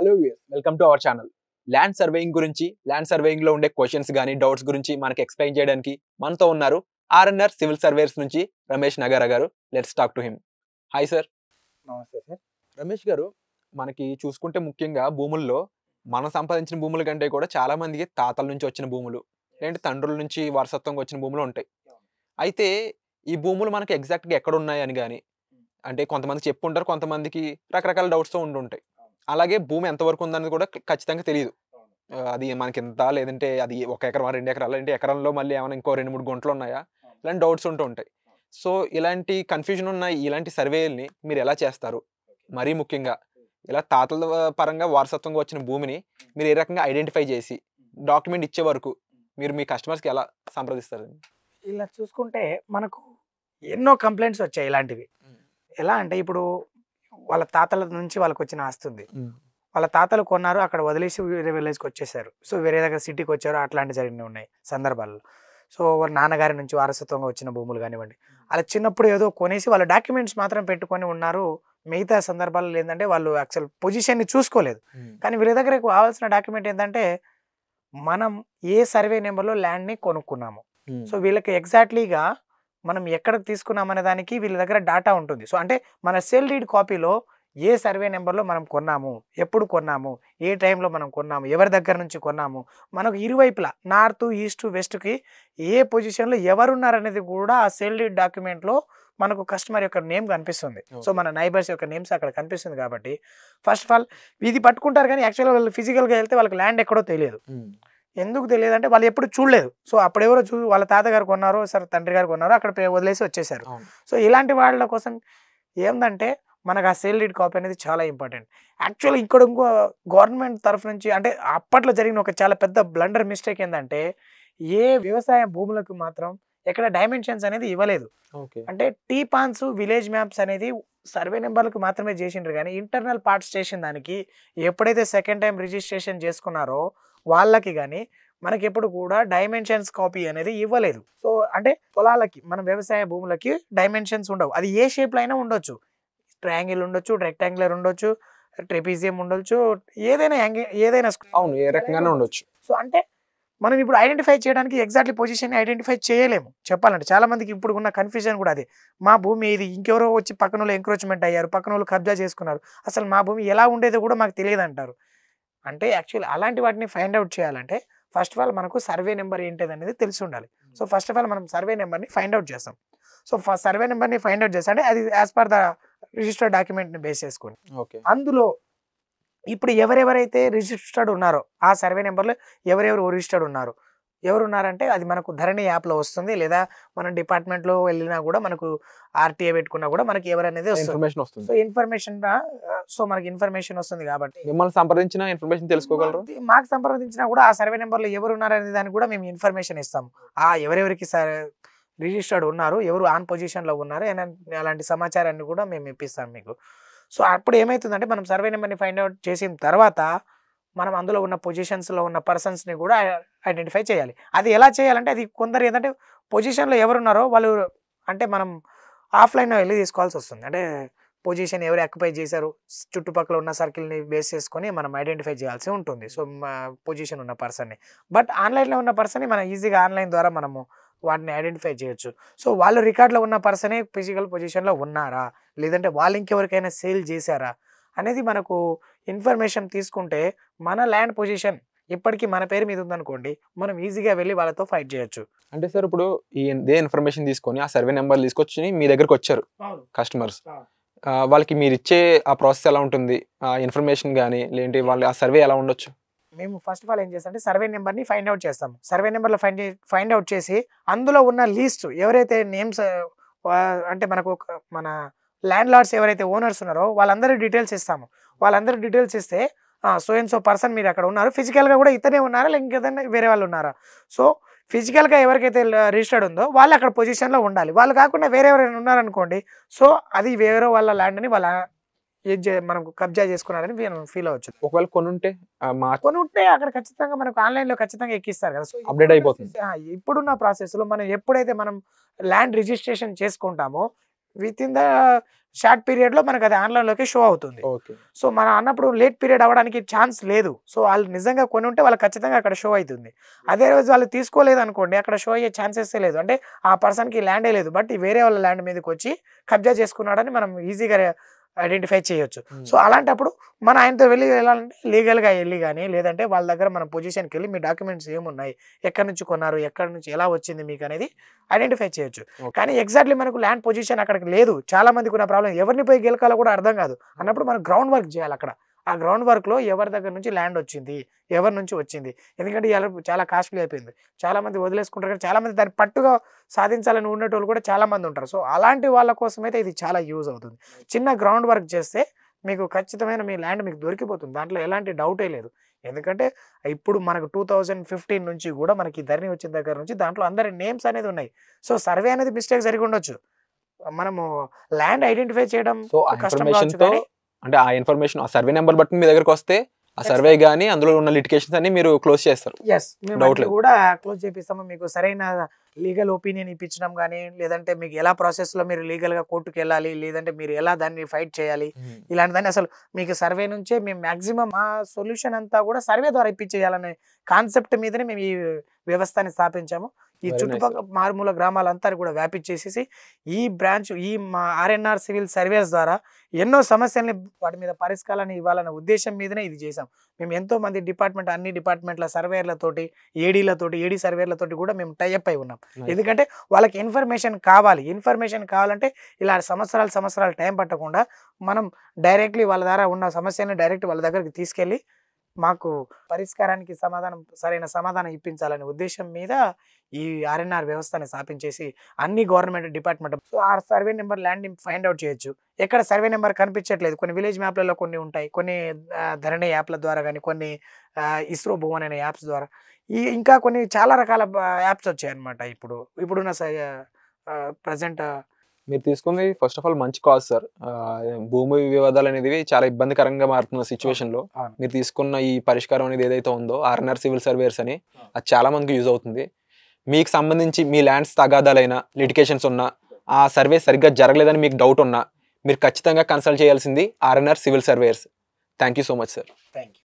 Hello welcome to our channel land surveying గురించి land surveying లో ఉండే క్వశ్చన్స్ కానీ డౌట్స్ గురించి మనకి ఎక్స్ప్లెయిన్ చేయడానికి మనతో ఉన్నారు ఆర్ఎన్ఆర్ సివిల్ సర్వేయర్స్ నుంచి రమేష్ నగారా గారు let's talk to him hi sir namaste sir Ramesh గారు మనకి చూసుకుంటే ముఖ్యంగా భూముల్లో మనం సంపాదించిన భూముల కంటే కూడా చాలా మందికి తాతల నుంచి వచ్చిన భూములు లేదంటే తండ్రుల నుంచి వారసత్వంగా వచ్చిన భూములు ఉంటాయి అయితే ఈ భూములు మనకి exact గా ఎక్కడ ఉన్నాయని కానీ అంటే కొంతమంది చెప్పుంటారు కొంతమందికి రకరకాల డౌట్స్తో ఉండుంటాయి అలాగే భూమి ఎంతవరకు ఉందన్నది కూడా ఖచ్చితంగా తెలియదు ఆ, అది మనకి ఎంత లేదంటే అది ఒక ఎకరం రెండు ఎకరాలు అంటే ఎకరంలో మళ్ళీ ఏమైనా ఇంకో రెండు మూడు గుంటలు ఉన్నాయా ఇలాంటి డౌట్స్ ఉంటూ ఉంటాయి సో ఇలాంటి కన్ఫ్యూజన్ ఉన్న ఇలాంటి సర్వేల్ని మీరు ఎలా చేస్తారు మరీ ముఖ్యంగా ఇలా తాతల పరంగా వారసత్వంగా వచ్చిన భూమిని మీరు ఏ రకంగా ఐడెంటిఫై చేసి డాక్యుమెంట్ ఇచ్చే వరకు మీరు మీ కస్టమర్స్కి ఎలా సంప్రదిస్తారు ఇలా చూసుకుంటే మనకు ఎన్నో కంప్లైంట్స్ వచ్చాయి ఇలాంటివి ఎలా అంటే ఇప్పుడు వాళ్ళ తాతల నుంచి వాళ్ళకి వచ్చిన ఆస్తి ఉంది వాళ్ళ తాతలు కొన్నారు అక్కడ వదిలేసి వేరే విలేజ్కి వచ్చేసారు సో వేరే దగ్గర సిటీకి వచ్చారు అట్లాంటి జరిగినవి ఉన్నాయి సందర్భాల్లో సో వాళ్ళ నాన్నగారి నుంచి వారసత్వంగా వచ్చిన భూములు కానివ్వండి అలా చిన్నప్పుడు ఏదో కొనేసి వాళ్ళ డాక్యుమెంట్స్ మాత్రం పెట్టుకొని ఉన్నారు మిగతా సందర్భాల్లో ఏంటంటే వాళ్ళు యాక్చువల్ పొజిషన్ని చూసుకోలేదు కానీ వీళ్ళ దగ్గర కావాల్సిన డాక్యుమెంట్ ఏంటంటే మనం ఏ సర్వే నెంబర్లో ల్యాండ్ని కొనుక్కున్నాము సో వీళ్ళకి ఎగ్జాక్ట్లీగా మనం ఎక్కడ తీసుకున్నాం అనే దానికి వీళ్ళ దగ్గర డాటా ఉంటుంది సో అంటే మన సెల్ డీడ్ కాపీలో ఏ సర్వే నెంబర్లో మనం కొన్నాము ఎప్పుడు కొన్నాము ఏ టైంలో మనం కొన్నాము ఎవరి దగ్గర నుంచి కొన్నాము మనకు ఇరువైపులా నార్త్ ఈస్ట్ వెస్ట్కి ఏ పొజిషన్లో ఎవరున్నారనేది కూడా ఆ సెల్ డీడ్ డాక్యుమెంట్లో మనకు కస్టమర్ యొక్క నేమ్ కనిపిస్తుంది సో మన నైబర్స్ యొక్క నేమ్స్ అక్కడ కనిపిస్తుంది కాబట్టి ఫస్ట్ ఆఫ్ ఆల్ ఇది పట్టుకుంటారు కానీ యాక్చువల్గా వాళ్ళు ఫిజికల్గా వెళ్తే వాళ్ళకి ల్యాండ్ ఎక్కడో తెలియదు ఎందుకు తెలియదు అంటే వాళ్ళు ఎప్పుడు చూడలేదు సో అప్పుడు ఎవరో చూ వాళ్ళ తాతగారు కొన్నారో సరే తండ్రి గారు కొన్నారో అక్కడ పే- వదిలేసి వచ్చేసారు అవును. సో ఇలాంటి వాళ్ళ కోసం ఏంటంటే మనకు ఆ సేల్ డీడ్ కాపీ అనేది చాలా ఇంపార్టెంట్ యాక్చువల్లీ ఇక్కడ ఇంకో గవర్నమెంట్ తరఫు నుంచి అంటే అప్పట్లో జరిగిన ఒక చాలా పెద్ద బ్లండర్ మిస్టేక్ ఏంటంటే ఏ వ్యవసాయ భూములకు మాత్రం ఎక్కడ డైమెన్షన్స్ అనేది ఇవ్వలేదు ఓకే అంటే టీ పాన్స్ విలేజ్ మ్యాప్స్ అనేది సర్వే నెంబర్లకు మాత్రమే చేసిండ్రు కానీ ఇంటర్నల్ పార్ట్స్ చేసిన దానికి ఎప్పుడైతే సెకండ్ టైం రిజిస్ట్రేషన్ చేసుకున్నారో వాళ్ళకి కానీ మనకి ఎప్పుడు కూడా డైమెన్షన్స్ కాపీ అనేది ఇవ్వలేదు సో అంటే పొలాలకి మన వ్యవసాయ భూములకి డైమెన్షన్స్ ఉండవు అది ఏ షేప్లో అయినా ఉండొచ్చు ట్రయాంగిల్ ఉండొచ్చు రెక్టాంగులర్ ఉండొచ్చు ట్రెపీజియం ఉండొచ్చు ఏదైనా యాంగి ఏదైనా square అవును ఏ రకంగానే ఉండొచ్చు సో అంటే మనం ఇప్పుడు ఐడెంటిఫై చేయడానికి ఎగ్జాక్ట్లీ పొజిషన్ ఐడెంటిఫై చేయలేము చెప్పాలంటే చాలా మందికి ఇప్పుడు ఉన్న కన్ఫ్యూజన్ కూడా అదే మా భూమి ఇది ఇంకెవరో వచ్చి పక్కన వాళ్ళు ఎంక్రోచ్మెంట్ అయ్యారు పక్కన వాళ్ళు కబ్జా చేసుకున్నారు అసలు మా భూమి ఎలా ఉండేదో కూడా మాకు తెలియదు అంటారు అంటే యాక్చువల్లీ అలాంటి వాటిని ఫైండ్ అవుట్ చేయాలంటే ఫస్ట్ ఆఫ్ ఆల్ మనకు సర్వే నెంబర్ ఏంటిది అనేది తెలిసి ఉండాలి సో ఫస్ట్ ఆఫ్ ఆల్ మనం సర్వే నెంబర్ని ఫైండ్ అవుట్ చేస్తాం సో ఫస్ట్ సర్వే నెంబర్ని ఫైండ్ అవుట్ చేస్తాం అంటే అది యాజ్ పర్ ద రిజిస్టర్ డాక్యుమెంట్ని బేస్ చేసుకొని ఓకే అందులో ఇప్పుడు ఎవరెవరైతే రిజిస్టర్డ్ ఉన్నారో ఆ సర్వే నెంబర్లో ఎవరెవరు రిజిస్టర్డ్ ఉన్నారు ఎవరు ఉన్నారంటే అది మనకు ధరణి యాప్లో వస్తుంది లేదా మన డిపార్ట్మెంట్లో వెళ్ళినా కూడా మనకు ఆర్టీఏ పెట్టుకున్నా కూడా మనకి ఎవరనేది వస్తుంది ఇన్ఫర్మేషన్ వస్తుంది సో ఇన్ఫర్మేషన్ సో మనకి ఇన్ఫర్మేషన్ వస్తుంది కాబట్టి మిమ్మల్ని సంప్రదించిన ఇన్ఫర్మేషన్ తెలుసుకోగలరు మాకు- మాకు సంప్రదించినా కూడా ఆ సర్వే నెంబర్లో ఎవరు ఉన్నారనే దానికి కూడా మేము ఇన్ఫర్మేషన్ ఇస్తాము ఆ ఎవరెవరికి సర్ రిజిస్టర్డ్ ఉన్నారు ఎవరు ఆన్ పొజిషన్లో ఉన్నారు అనే- అలాంటి సమాచారాన్ని కూడా మేము ఇప్పిస్తాం మీకు సో అప్పుడు ఏమవుతుందంటే మనం సర్వే నెంబర్ని ఫైండ్ అవుట్ చేసిన తర్వాత మనం అందులో ఉన్న పొజిషన్స్లో ఉన్న పర్సన్స్ని కూడా ఐడెంటిఫై చేయాలి అది ఎలా చేయాలంటే అది కొందరు ఏంటంటే పొజిషన్లో ఎవరున్నారో వాళ్ళు అంటే మనం ఆఫ్లైన్లో వెళ్ళి తీసుకోవాల్సి వస్తుంది అంటే పొజిషన్ ఎవరు ఆక్యుపై చేశారు చుట్టుపక్కల ఉన్న సర్కిల్ని బేస్ చేసుకొని మనం ఐడెంటిఫై చేయాల్సి ఉంటుంది సో పొజిషన్ ఉన్న పర్సన్ని బట్ ఆన్లైన్లో ఉన్న పర్సన్ని మనం ఈజీగా ఆన్లైన్ ద్వారా మనము వాటిని ఐడెంటిఫై చేయొచ్చు సో వాళ్ళు రికార్డులో ఉన్న పర్సనే ఫిజికల్ పొజిషన్లో ఉన్నారా లేదంటే వాళ్ళు ఇంకెవరికైనా సేల్ చేశారా అనేది మనకు ఇన్ఫర్మేషన్ తీసుకుంటే మన ల్యాండ్ పొజిషన్ ఇప్పటికీ మన పేరు మీద ఉందనుకోండి మనం ఈజీగా వెళ్ళి వాళ్ళతో ఫైట్ చేయొచ్చు అంటే సార్ ఇప్పుడు ఈ ఇదే ఇన్ఫర్మేషన్ తీసుకొని ఆ సర్వే నెంబర్ తీసుకొచ్చి మీ దగ్గరకు వచ్చారు కస్టమర్స్ ఆ. వాళ్ళకి మీరు ఇచ్చే ఆ ప్రాసెస్ ఎలా ఉంటుంది ఆ ఇన్ఫర్మేషన్ కానీ లేదంటే వాళ్ళ ఆ సర్వే ఎలా ఉండొచ్చు మేము ఫస్ట్ ఆఫ్ ఆల్ ఏం చేస్తామంటే సర్వే నెంబర్ని ఫైండ్ అవుట్ చేస్తాం సర్వే నెంబర్లో ఫైండ్ ఫైండ్ అవుట్ చేసి అందులో ఉన్న లీస్ట్ ఎవరైతే నేమ్స్ అంటే మనకు ఒక- మన ల్యాండ్ లార్డ్స్ ఎవరైతే ఓనర్స్ ఉన్నారో వాళ్ళందరి డీటెయిల్స్ ఇస్తాము వాళ్ళందరి డీటెయిల్స్ ఇస్తే సో అండ్ సో పర్సన్ మీరు అక్కడ ఉన్నారు ఫిజికల్గా కూడా ఇతనే ఉన్నారా లేక ఇంకేదైనా వేరే వాళ్ళు ఉన్నారా సో ఫిజికల్గా ఎవరికైతే రిజిస్టర్డ్ ఉందో వాళ్ళు అక్కడ పొజిషన్లో ఉండాలి వాళ్ళు కాకుండా వేరే ఎవరైనా ఉన్నారనుకోండి సో అది వేరే వాళ్ళ ల్యాండ్ని వాళ్ళ ఏం చే మనకు కబ్జా చేసుకున్నారని ఫీల్ అవ్వచ్చు ఒకవేళ కొన్ని ఉంటే ఆ, మా కొని ఉంటే అక్కడ ఖచ్చితంగా మనకు ఆన్లైన్ లో ఖచ్చితంగా ఎక్కిస్తారు కదా సో Update ఇప్పుడున్న అయిపోతుంది. ఆ, ఇప్పుడున్న ప్రాసెస్ లో మనం ఎప్పుడైతే మనం ల్యాండ్ రిజిస్ట్రేషన్ చేసుకుంటామో విత్ ఇన్ ద షార్ట్ పీరియడ్లో మనకు అది ఆన్లైన్లోకి షో అవుతుంది ఓకే సో మనం అన్నప్పుడు లేట్ పీరియడ్ అవ్వడానికి ఛాన్స్ లేదు సో వాళ్ళు నిజంగా కొని ఉంటే వాళ్ళకి ఖచ్చితంగా అక్కడ షో అవుతుంది అదే రోజు వాళ్ళు తీసుకోలేదు అనుకోండి అక్కడ షో అయ్యే ఛాన్సెస్ లేదు అంటే ఆ పర్సన్కి ల్యాండే లేదు బట్ వేరే వాళ్ళ ల్యాండ్ మీదకి వచ్చి కబ్జా చేసుకున్నాడని మనం ఈజీగా ఐడెంటిఫై చేయొచ్చు సో అలాంటప్పుడు మన ఆయనతో వెళ్ళి వెళ్ళాలంటే లీగల్గా వెళ్ళి కానీ లేదంటే వాళ్ళ దగ్గర మన పొజిషన్కి వెళ్ళి మీ డాక్యుమెంట్స్ ఏమున్నాయి ఎక్కడి నుంచి కొన్నారు ఎక్కడి నుంచి ఎలా వచ్చింది మీకు అనేది ఐడెంటిఫై చేయొచ్చు Okay. కానీ ఎగ్జాక్ట్లీ మనకు ల్యాండ్ పొజిషన్ అక్కడికి లేదు చాలా మందికి ఉన్న ప్రాబ్లం ఎవరిని పోయి గెలకాలో కూడా అర్థం కాదు అన్నప్పుడు మనం గ్రౌండ్ వర్క్ చేయాలి అక్కడ ఆ గ్రౌండ్ వర్క్లో ఎవరి దగ్గర నుంచి ల్యాండ్ వచ్చింది ఎవరి నుంచి వచ్చింది ఎందుకంటే ఇవాళ చాలా కాస్ట్లీ అయిపోయింది చాలా మంది వదిలేసుకుంటారు కానీ చాలా మంది దాన్ని పట్టుగా సాధించాలని ఉండేటోళ్ళు కూడా చాలా మంది ఉంటారు సో అలాంటి వాళ్ళ కోసం అయితే ఇది చాలా యూజ్ అవుతుంది చిన్న గ్రౌండ్ వర్క్ చేస్తే మీకు ఖచ్చితమైన మీ ల్యాండ్ మీకు దొరికిపోతుంది దాంట్లో ఎలాంటి డౌటే లేదు ఎందుకంటే ఇప్పుడు మనకు టూ థౌజండ్ ఫిఫ్టీన్ నుంచి కూడా మనకి ఈ ధరణి వచ్చిన దగ్గర నుంచి దాంట్లో అందరి నేమ్స్ అనేది ఉన్నాయి సో సర్వే అనేది మిస్టేక్ జరిగి ఉండొచ్చు మనము ల్యాండ్ ఐడెంటిఫై చేయడం సో ఆ కష్టం ఇన్ఫర్మేషన్ కావచ్చు తో కానీ అంటే ఆ ఇన్ఫర్మేషన్ ఆ సర్వే నెంబర్ బట్టి మీ దగ్గరకు వస్తే ఆ Yes, సర్వే గానీ అందులో ఉన్న లిటికేషన్స్ అన్ని మీరు క్లోజ్ చేస్తారు ఎస్ మేము Doubt అన్ని లేదు. కూడా క్లోజ్ చేపిస్తాము మీకు సరైన లీగల్ ఒపీనియన్ ఇప్పించడం కానీ లేదంటే మీకు ఎలా ప్రాసెస్ లో మీరు లీగల్ గా కోర్టుకి వెళ్ళాలి లేదంటే మీరు ఎలా దాన్ని ఫైట్ చేయాలి ఇలాంటి దాన్ని అసలు మీకు సర్వే నుంచే మేము మాక్సిమం మా సొల్యూషన్ అంతా కూడా సర్వే ద్వారా ఇప్పించేయాలనే కాన్సెప్ట్ మీదనే మేము ఈ వ్యవస్థని స్థాపించాము ఈ Very nice, చుట్టుపక్కల మారుమూల గ్రామాలంతా కూడా వ్యాపించేసేసి ఈ బ్రాంచ్ ఈ మా ఆర్ఎన్ఆర్ సివిల్ సర్వీస్ ద్వారా ఎన్నో సమస్యల్ని వాటి మీద పరిష్కారాన్ని ఇవ్వాలనే ఉద్దేశం మీదనే ఇది చేసాం మేము ఎంతో మంది డిపార్ట్మెంట్ అన్ని డిపార్ట్మెంట్ల సర్వేర్లతోటి ఏడీలతోటి ఏడీ సర్వేర్లతోటి కూడా మేము టైఅప్ అయి ఉన్నాం ఎందుకంటే వాళ్ళకి ఇన్ఫర్మేషన్ కావాలి ఇన్ఫర్మేషన్ కావాలంటే ఇలా సంవత్సరాలు సంవత్సరాలు టైం పట్టకుండా మనం డైరెక్ట్లీ వాళ్ళ ద్వారా ఉన్న సమస్యలను డైరెక్ట్ వాళ్ళ దగ్గరికి తీసుకెళ్ళి మాకు పరిష్కారానికి సమాధానం సరైన సమాధానం ఇప్పించాలనే ఉద్దేశం మీద ఈ ఆర్ఎన్ఆర్ వ్యవస్థని స్థాపించేసి అన్ని గవర్నమెంట్ డిపార్ట్మెంట్ సో ఆ survey number land find out చేయొచ్చు ఎక్కడ సర్వే నెంబర్ కనిపించట్లేదు కొన్ని విలేజ్ మ్యాప్లలో కొన్ని ఉంటాయి కొన్ని ఆ, ధరణి యాప్ల ద్వారా కానీ కొన్ని ఆ, ఇస్రో భువన్ అనే యాప్స్ ద్వారా ఈ ఇంకా కొన్ని చాలా రకాల యాప్స్ వచ్చాయి అనమాట ఇప్పుడు ఇప్పుడున్న ప్రజెంట్ మీరు తీసుకుంది ఫస్ట్ ఆఫ్ ఆల్ మంచి కాజ్ సార్ భూమి వివాదాలు అనేది చాలా ఇబ్బందికరంగా మారుతున్న సిచ్యువేషన్ లో అవును. మీరు తీసుకున్న ఈ పరిష్కారం అనేది ఏదైతే ఉందో ఆర్ఎన్ఆర్ సివిల్ సర్వేయర్స్ అని అది చాలా మందికి యూజ్ అవుతుంది మీకు సంబంధించి మీ ల్యాండ్స్ తగాదాలైన లిటికేషన్స్ ఉన్నా ఆ సర్వే సరిగ్గా జరగలేదని మీకు డౌట్ ఉన్నా మీరు ఖచ్చితంగా కన్సల్ట్ చేయాల్సింది RNR civil surveyors thank you so much sir thank you